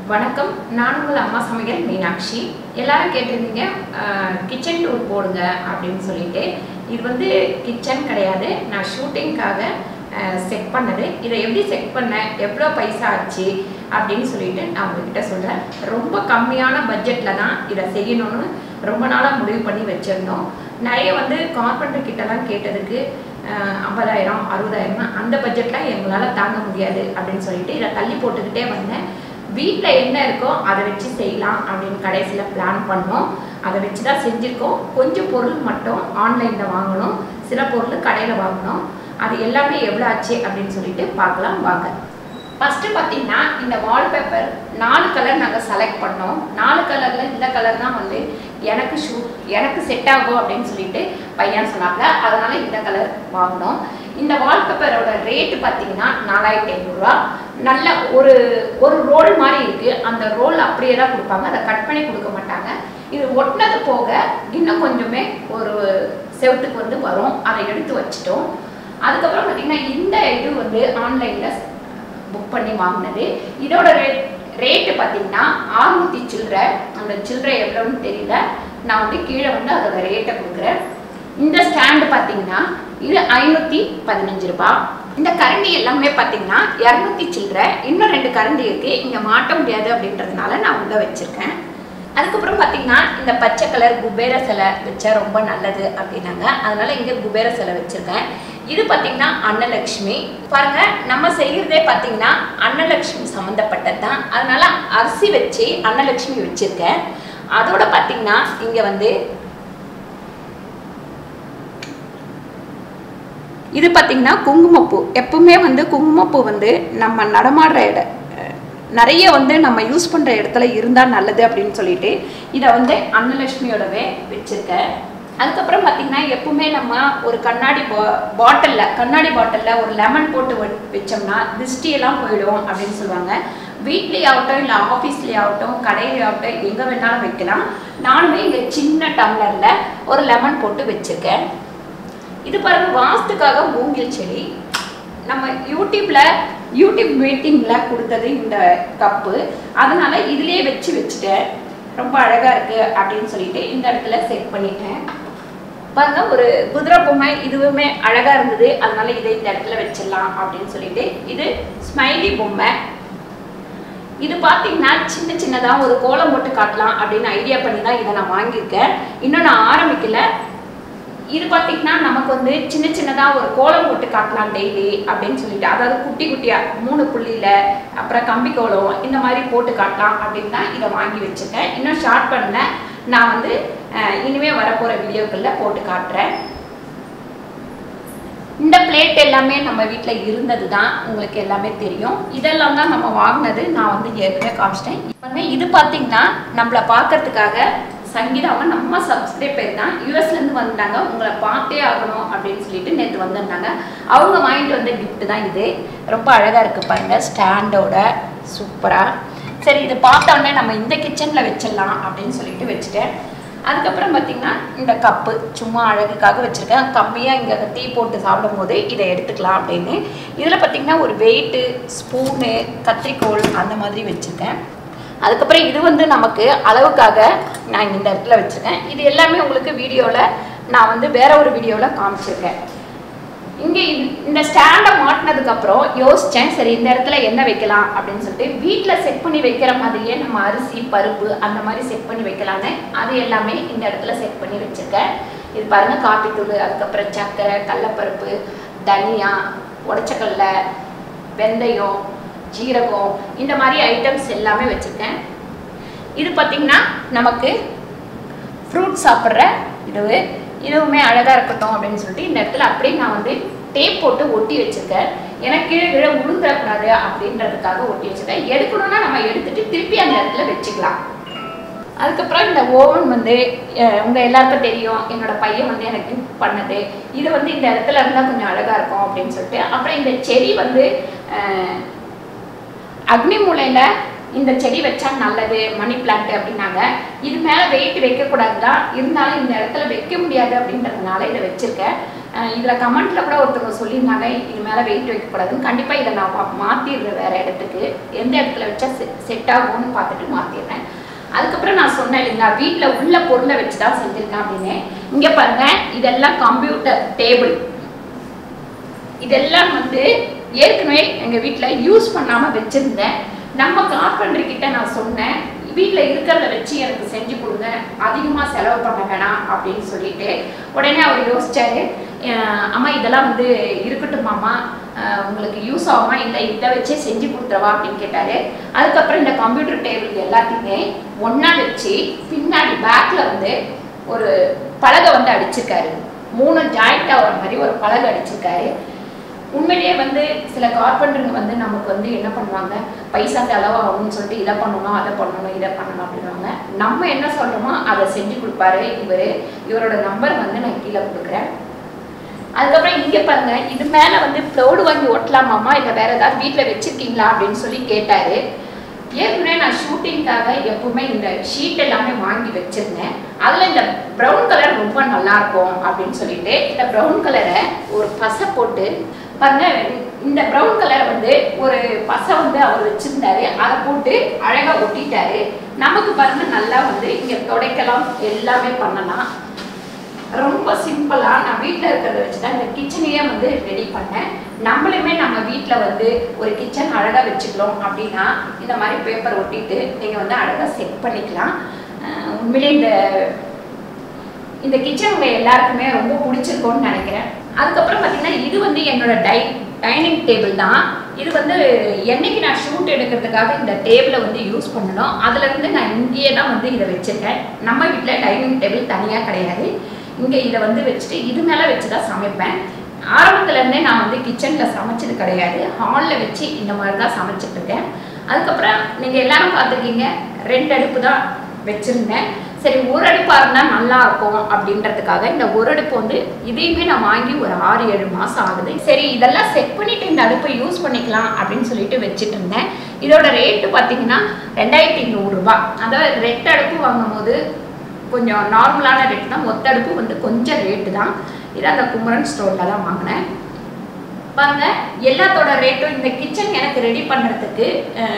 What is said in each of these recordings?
வணக்கம் நான் உங்கள் அம்மா சமையல் மீனாட்சி எல்லாரும் கேட்டிருந்தீங்க கிச்சன் டூர் போடுங்க அப்படின்னு சொல்லிட்டு இது வந்து கிச்சன் கிடையாது நான் ஷூட்டிங்க்காக செட் பண்ணது இதை எப்படி செட் பண்ணேன் எவ்வளோ பைசா ஆச்சு அப்படின்னு சொல்லிட்டு நான் உங்ககிட்ட சொல்கிறேன் ரொம்ப கம்மியான பட்ஜெட்டில் தான் இதை செய்யணும்னு ரொம்ப நாளாக முடிவு பண்ணி வச்சுருந்தோம் நிறைய வந்து கார்பெண்டர் கிட்டலாம் கேட்டதுக்கு அஹ், ஐம்பதாயிரம் அறுபதாயிரம் அந்த பட்ஜெட்லாம் எங்களால் தாங்க முடியாது அப்படின்னு சொல்லிட்டு இதை தள்ளி போட்டுக்கிட்டே வந்தேன் வீட்டில் என்ன இருக்கோ அதை வச்சு செய்யலாம் அப்படின்னு கடைசியில் பிளான் பண்ணோம் அதை வச்சு தான் செஞ்சுருக்கோம் கொஞ்சம் பொருள் மட்டும் ஆன்லைனில் வாங்கணும் சில பொருள் கடையில் வாங்கணும் அது எல்லாமே எவ்வளோ ஆச்சு அப்படின்னு சொல்லிட்டு பார்க்கலாம் வாங்க ஃபஸ்ட்டு பார்த்தீங்கன்னா இந்த வால்பேப்பர் நாலு கலர் நாங்கள் செலக்ட் பண்ணோம் நாலு கலரில் இந்த கலர் தான் வந்து எனக்கு ஷூ எனக்கு செட் ஆகும் அப்படின்னு சொல்லிட்டு பையன் சொன்னாங்க அதனால இந்த கலர் வாங்கினோம் இந்த வால்பேப்பரோட ரேட்டு பார்த்தீங்கன்னா நாலாயிரத்தி ஐநூறுரூவா நல்ல ஒரு ஒரு ரோல் மாதிரி இருக்குது அந்த ரோல் அப்படியே தான் கொடுப்பாங்க அதை கட் பண்ணி கொடுக்க மாட்டாங்க இது ஒட்டினது போக இன்னும் கொஞ்சமே ஒரு செவத்துக்கு வந்து வரும் அதை எடுத்து வச்சிட்டோம் அதுக்கப்புறம் பார்த்தீங்கன்னா இந்த இது வந்து ஆன்லைனில் புக் பண்ணி வாங்கினது இதோட ரேட் ரேட்டு பார்த்தீங்கன்னா அறுநூத்தி சில்லறை அந்த சில்லறை எவ்வளோன்னு தெரியல நான் வந்து கீழே வந்து அதோட ரேட்டை கொடுக்குறேன் இந்த ஸ்டாண்டு பார்த்தீங்கன்னா இது ஐநூற்றி பதினஞ்சு ரூபாய் இந்த கரண்டி எல்லாமே பார்த்தீங்கன்னா இரநூத்தி சில்லறை இன்னும் ரெண்டு கரண்டி இருக்குது இங்கே மாட்ட முடியாது அப்படின்றதுனால நான் உள்ள வச்சுருக்கேன் அதுக்கப்புறம் பார்த்தீங்கன்னா இந்த பச்சை கலர் குபேர சிலை வச்சா ரொம்ப நல்லது அப்படின்னாங்க அதனால இங்கே குபேர சிலை வச்சுருக்கேன் இது பார்த்தீங்கன்னா அன்னலக்ஷ்மி பாருங்க நம்ம செய்கிறதே பார்த்தீங்கன்னா அன்னலக்ஷ்மி சம்மந்தப்பட்டது தான் அதனால அரிசி வச்சு அன்னலக்ஷ்மி வச்சுருக்கேன் அதோட பார்த்தீங்கன்னா இங்கே வந்து இது பார்த்தீங்கன்னா குங்குமப்பூ எப்பவுமே வந்து குங்குமப்பூ வந்து நம்ம நடமாடுற இட நிறைய வந்து நம்ம யூஸ் பண்ணுற இடத்துல இருந்தால் நல்லது அப்படின்னு சொல்லிட்டு இதை வந்து அன்னலட்சுமியோடவே வச்சுருக்கேன் அதுக்கப்புறம் பார்த்தீங்கன்னா எப்பவுமே நம்ம ஒரு கண்ணாடி பா பாட்டிலில் கண்ணாடி பாட்டிலில் ஒரு லெமன் போட்டு வ- வச்சோம்னா திருஷ்டியெல்லாம் போயிடும் அப்படின்னு சொல்லுவாங்க வீட்லேயே ஆகட்டும் இல்லை ஆஃபீஸ்லேயே ஆகட்டும் கடையிலே ஆகட்டும் எங்கே வேணாலும் வைக்கலாம் நானுமே இங்கே சின்ன டம்ளரில் ஒரு லெமன் போட்டு வச்சுருக்கேன் இது பாருங்க வாஸ்துக்காக மூங்கில் செடி நம்ம யூடியூப்ல யூடியூப் மீட்டிங்கில் கொடுத்தது இந்த கப்பு அதனால இதுலயே வச்சு வச்சுட்டேன் ரொம்ப அழகா இருக்கு அப்படின்னு சொல்லிட்டு இந்த இடத்துல செட் பண்ணிட்டேன் பாருங்க ஒரு குதிரை பொம்மை இதுவுமே அழகா இருந்தது அதனால இதை இந்த இடத்துல வச்சிடலாம் அப்படின்னு சொல்லிட்டு இது ஸ்மைலி பொம்மை இது பார்த்தீங்கன்னா சின்ன சின்னதாக ஒரு கோலம் போட்டு காட்டலாம் அப்படின்னு ஐடியா பண்ணி தான் இதை நான் வாங்கியிருக்கேன் இன்னும் நான் ஆரம்பிக்கல இது பார்த்தீங்கன்னா நமக்கு வந்து சின்ன சின்னதாக ஒரு கோலம் போட்டு காட்டலாம் டெய்லி அப்படின்னு சொல்லிட்டு அதாவது குட்டி குட்டியாக மூணு புள்ளியில் அப்புறம் கம்பி கோலம் இந்த மாதிரி போட்டு காட்டலாம் அப்படின்னு தான் இதை வாங்கி வச்சுருக்கேன் இன்னும் ஷார்ட் பண்ணல நான் வந்து அஹ், இனிமே வரப்போகிற வீடியோக்களில் போட்டு காட்டுறேன் இந்த பிளேட் எல்லாமே நம்ம வீட்டில் இருந்தது தான் உங்களுக்கு எல்லாமே தெரியும் இதெல்லாம் தான் நம்ம வாங்கினது நான் வந்து ஏற்கனவே காமிச்சிட்டேன் இப்போ இது பார்த்தீங்கன்னா நம்மளை பார்க்கறதுக்காக சங்கீதாவை நம்ம சப்ஸ்கிரைபர் தான் யூஎஸ்லேருந்து வந்தாங்க உங்களை பார்த்தே ஆகணும் அப்படின்னு சொல்லிட்டு நேற்று வந்திருந்தாங்க அவங்க வாங்கிட்டு வந்த gift தான் இது ரொம்ப அழகாக இருக்குது பாருங்க ஸ்டாண்டோட சூப்பராக சரி இது பார்த்த உடனே நம்ம இந்த கிச்சனில் வச்சிடலாம் அப்படின்னு சொல்லிட்டு வச்சுட்டேன் அதுக்கப்புறம் பார்த்தீங்கன்னா இந்த கப்பு சும்மா அழகுக்காக வச்சுருக்கேன் கம்மியாக இங்கே டீ போட்டு சாப்பிடும்போது இதை எடுத்துக்கலாம் அப்படின்னு இதில் பார்த்தீங்கன்னா ஒரு வெயிட்டு ஸ்பூனு கத்திரிக்கோல் அந்த மாதிரி வச்சுருக்கேன் அதுக்கப்புறம் இது வந்து நமக்கு அளவுக்காக நான் இந்த இடத்துல வச்சுருக்கேன் இது எல்லாமே உங்களுக்கு வீடியோவில் நான் வந்து வேற ஒரு வீடியோவில் காமிச்சிருக்கேன் இங்கே இந்த ஸ்டாண்டை மாட்டினதுக்கப்புறம் யோசித்தேன் சரி இந்த இடத்துல என்ன வைக்கலாம் அப்படின்னு சொல்லிட்டு வீட்டில் செட் பண்ணி வைக்கிற மாதிரியே நம்ம அரிசி பருப்பு அந்த மாதிரி செட் பண்ணி வைக்கலான்னு அது எல்லாமே இந்த இடத்துல செட் பண்ணி வச்சுருக்கேன் இது பாருங்கள் காப்பித்தூள் அதுக்கப்புறம் சர்க்கரை கடலப்பருப்பு தனியா உடச்சக்கடலை வெந்தயம் ஜீரகம் இந்த மாதிரி ஐட்டம்ஸ் எல்லாமே வச்சுருக்கேன் இது பார்த்திங்கன்னா நமக்கு ஃப்ரூட் சாப்பிட்ற இது இதுவுமே அழகாக இருக்கட்டும் அப்படின்னு சொல்லிட்டு இந்த இடத்துல அப்படியே நான் வந்து டேப் போட்டு ஒட்டி வச்சிருக்கேன் ஏன்னா கீழே கீழே உளுந்துடக்கூடாது அப்படின்றதுக்காக ஒட்டி வச்சிருக்கேன் எடுக்கணும்னா நம்ம எடுத்துட்டு திருப்பி அந்த இடத்துல வச்சுக்கலாம் அதுக்கப்புறம் இந்த ஓவன் வந்து அஹ், உங்க எல்லாருக்கும் தெரியும் என்னோட பையன் வந்து எனக்கு கிஃப்ட் பண்ணது இது வந்து இந்த இடத்துல இருந்தால் கொஞ்சம் அழகா இருக்கும் அப்படின்னு சொல்லிட்டு அப்புறம் இந்த செடி வந்து அஹ், அக்னி மூலையில இந்த செடி வச்சா நல்லது மணி பிளான்ட் அப்படின்னாங்க இது மேலே வெயிட் வைக்கக்கூடாது தான் இருந்தாலும் இந்த இடத்துல வைக்க முடியாது அப்படின்றதுனால இதை வச்சிருக்கேன் இதில் கமெண்ட்டில் கூட ஒருத்தர் சொல்லியிருந்தாங்க இது மேலே வெயிட் வைக்கக்கூடாதுன்னு கண்டிப்பாக இதை நான் மா- மாத்திடுறேன் வேறு இடத்துக்கு எந்த இடத்துல வச்சா செட் ஆகும்னு பார்த்துட்டு மாற்றிடுறேன் அதுக்கப்புறம் நான் சொன்னேன் இல்லைங்களா வீட்டில் உள்ள பொருளை வச்சு தான் செஞ்சுருக்கேன் அப்படின்னு இங்கே பாருங்க இதெல்லாம் கம்ப்யூட்டர் டேபிள் இதெல்லாம் வந்து ஏற்கனவே எங்கள் வீட்டில் யூஸ் பண்ணாமல் வச்சுருந்தேன் நம்ம கார்பெண்டர் கிட்ட நான் சொன்னேன் வீட்டில் இருக்கிறத வச்சு எனக்கு செஞ்சு கொடுங்க அதிகமாக செலவு பண்ண வேணாம் அப்படின்னு சொல்லிட்டு உடனே அவர் யோசிச்சாரு அஹ் அம்மா இதெல்லாம் வந்து இருக்கட்டுமாம்மா அஹ் உங்களுக்கு யூஸ் ஆகுமா இல்லை இதை வச்சே செஞ்சு கொடுத்துறவா அப்படின்னு கேட்டாரு அதுக்கப்புறம் இந்த கம்ப்யூட்டர் டேபிள் எல்லாத்தையுமே ஒன்றா வச்சு பின்னாடி பேக்கில் வந்து ஒரு பலகை வந்து அடிச்சிருக்காரு மூணு ஜாயிண்ட் ஆகிற மாதிரி ஒரு பலகை அடிச்சிருக்காரு உண்மையிலேயே வந்து சில கார்பெண்டருங்க வந்து நமக்கு வந்து என்ன பண்ணுவாங்க பைசா செலவாகும்னு சொல்லிட்டு இதை பண்ணணும் அதை பண்ணணும் இதை பண்ணணும் அப்படின்வாங்க நம்ம என்ன சொல்கிறோமோ அதை செஞ்சு கொடுப்பாரு இவர் இவரோட நம்பர் வந்து நான் கீழே கொடுக்குறேன் அதுக்கப்புறம் இங்கே பாருங்க இது மேலே வந்து ப்ளவுடு வாங்கி ஒட்டலாமாம்மா இல்லை வேற ஏதாவது வீட்டில் வச்சிருக்கீங்களா அப்படின்னு சொல்லி கேட்டாரு ஏற்கனவே நான் ஷூட்டிங்காக எப்பவுமே இந்த ஷீட் எல்லாமே வாங்கி வச்சிருந்தேன் அதில் இந்த ப்ரௌன் கலர் ரொம்ப நல்லா இருக்கும் அப்படின்னு சொல்லிட்டு இந்த ப்ரௌன் கலரை ஒரு பசை போட்டு பாருங்க இந்த ப்ரௌன் கலர் வந்து ஒரு பசை வந்து அவர் வச்சிருந்தாரு அதை போட்டு அழகா ஒட்டிட்டாரு நமக்கு பாருங்க நல்லா வந்து இங்க துடைக்கலாம் எல்லாமே பண்ணலாம் ரொம்ப சிம்பிளா நான் வீட்டில் இருக்கிறத வச்சு தான் இந்த கிச்சனையே வந்து ரெடி பண்ணேன் நம்மளுமே நம்ம வீட்டில் வந்து ஒரு கிச்சன் அழகாக வச்சுக்கிறோம் அப்படின்னா இந்த மாதிரி பேப்பர் ஒட்டிட்டு நீங்கள் வந்து அழகாக செட் பண்ணிக்கலாம் அஹ் உண்மையிலே இந்த இந்த கிச்சன் உங்க எல்லாருக்குமே ரொம்ப பிடிச்சிருக்கும்னு நினைக்கிறேன் அதுக்கப்புறம் பார்த்தீங்கன்னா இது வந்து என்னோட டை டைனிங் டேபிள் தான் இது வந்து என்னைக்கு நான் ஷூட் எடுக்கிறதுக்காக இந்த டேபிளை வந்து யூஸ் பண்ணணும் அதுலேருந்து நான் இங்கேயே தான் வந்து இதை வச்சுருக்கேன் நம்ம வீட்டில் டைனிங் டேபிள் தனியாக கிடையாது இங்கே இதை வந்து வச்சுட்டு இது மேலே வச்சு தான் சமைப்பேன் ஆரம்பத்துல இருந்தே நான் வந்து கிச்சனில் சமைச்சது கிடையாது ஹாலில் வச்சு இந்த மாதிரி தான் சமைச்சிட்டு இருக்கேன் அதுக்கப்புறம் நீங்கள் எல்லாரும் பார்த்துருக்கீங்க ரெண்டு அடுப்பு தான் வச்சுருந்தேன் சரி ஒரு அடுப்பாக இருந்தால் நல்லா இருக்கும் அப்படின்றதுக்காக இந்த ஒரு அடுப்பு வந்து இதையுமே நான் வாங்கி ஒரு ஆறு ஏழு மாதம் ஆகுது சரி இதெல்லாம் செட் பண்ணிட்டு இந்த அடுப்பை யூஸ் பண்ணிக்கலாம் அப்படின்னு சொல்லிட்டு வச்சுட்டு இருந்தேன் இதோட ரேட்டு பார்த்தீங்கன்னா ரெண்டாயிரத்தி நூறுரூபா அதாவது ரெண்டு அடுப்பு வாங்கும்போது கொஞ்சம் நார்மலான ரேட் தான் மொத்த அடுப்பு வந்து கொஞ்சம் ரேட்டு தான் இது அந்த குமரன் ஸ்டோரில் தான் வாங்கினேன் பாருங்க எல்லாத்தோட ரேட்டும் இந்த கிச்சன் எனக்கு ரெடி பண்ணுறதுக்கு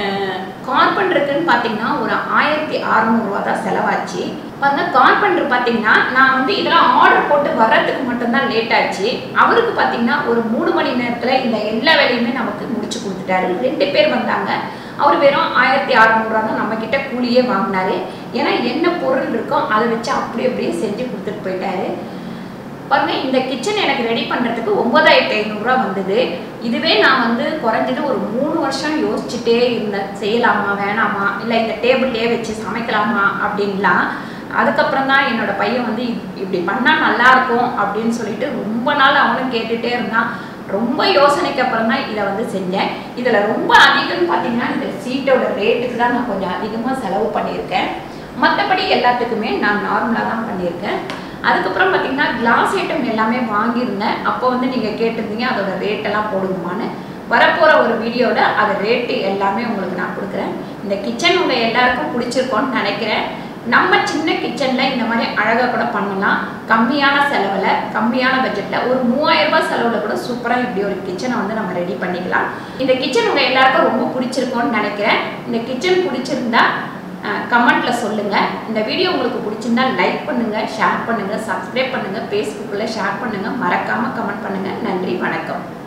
கார்பெண்டருக்குன்னு பார்த்தீங்கன்னா ஒரு ஆயிரத்தி அறநூறுவா தான் செலவாச்சு பாருங்க கார்பெண்டர் பார்த்தீங்கன்னா நான் வந்து இதெல்லாம் ஆர்டர் போட்டு வர்றதுக்கு மட்டும்தான் லேட் ஆச்சு அவருக்கு பார்த்தீங்கன்னா ஒரு மூணு மணி நேரத்தில் இந்த எல்லா வேலையுமே நமக்கு முடிச்சு கொடுத்துட்டாரு ரெண்டு பேர் வந்தாங்க அவர் வெறும் ஆயிரத்தி அறநூறுவா தான் நம்ம கிட்ட கூலியே வாங்கினாரு ஏன்னா என்ன பொருள் இருக்கோ அதை வச்சு அப்படி அப்படியே செஞ்சு கொடுத்துட்டு போயிட்டாரு பாருங்க இந்த கிச்சன் எனக்கு ரெடி பண்ணுறதுக்கு ஒன்பதாயிரத்தி ஐநூறுரூவா வந்தது இதுவே நான் வந்து குறைஞ்சது ஒரு மூணு வருஷம் யோசிச்சுட்டே இருந்தேன் செய்யலாமா வேணாமா இல்லை இந்த டேபிள்லேயே வச்சு சமைக்கலாமா அப்படின்லாம் அதுக்கப்புறம் தான் என்னோட பையன் வந்து இப்- இப்படி பண்ணால் நல்லா இருக்கும் அப்படின்னு சொல்லிட்டு ரொம்ப நாள் அவனும் கேட்டுட்டே இருந்தான் ரொம்ப யோசனைக்கு அப்புறம் தான் இதை வந்து செஞ்சேன் இதில் ரொம்ப அதிகம்னு பார்த்தீங்கன்னா இந்த சீட்டோட ரேட்டுக்கு தான் நான் கொஞ்சம் அதிகமாக செலவு பண்ணியிருக்கேன் மற்றபடி எல்லாத்துக்குமே நான் நார்மலாக தான் பண்ணியிருக்கேன் அதுக்கப்புறம் பார்த்தீங்கன்னா கிளாஸ் ஐட்டம் எல்லாமே வாங்கியிருந்தேன் அப்போ வந்து நீங்கள் கேட்டிருந்தீங்க அதோட ரேட்டெல்லாம் போடுங்கம்மான்னு வரப்போகிற ஒரு வீடியோட அது ரேட்டு எல்லாமே உங்களுக்கு நான் கொடுக்குறேன் இந்த கிச்சன் உங்கள் எல்லாருக்கும் பிடிச்சிருக்கோன்னு நினைக்கிறேன் நம்ம சின்ன கிச்சனில் இந்த மாதிரி அழகாக கூட பண்ணலாம் கம்மியான செலவில் கம்மியான பட்ஜெட்டில் ஒரு மூவாயிரம் ரூபாய் செலவில் கூட சூப்பராக இப்படி ஒரு கிச்சனை வந்து நம்ம ரெடி பண்ணிக்கலாம் இந்த கிச்சன் உங்கள் எல்லாருக்கும் ரொம்ப பிடிச்சிருக்கோன்னு நினைக்கிறேன் இந்த கிச்சன் பிடிச்சிருந்தா கமெண்ட்ல சொல்லுங்க இந்த வீடியோ உங்களுக்கு பிடிச்சிருந்தா லைக் பண்ணுங்க ஷேர் பண்ணுங்க சப்ஸ்கிரைப் பண்ணுங்க ஃபேஸ்புக்கில் ஷேர் பண்ணுங்க மறக்காம கமெண்ட் பண்ணுங்க நன்றி வணக்கம்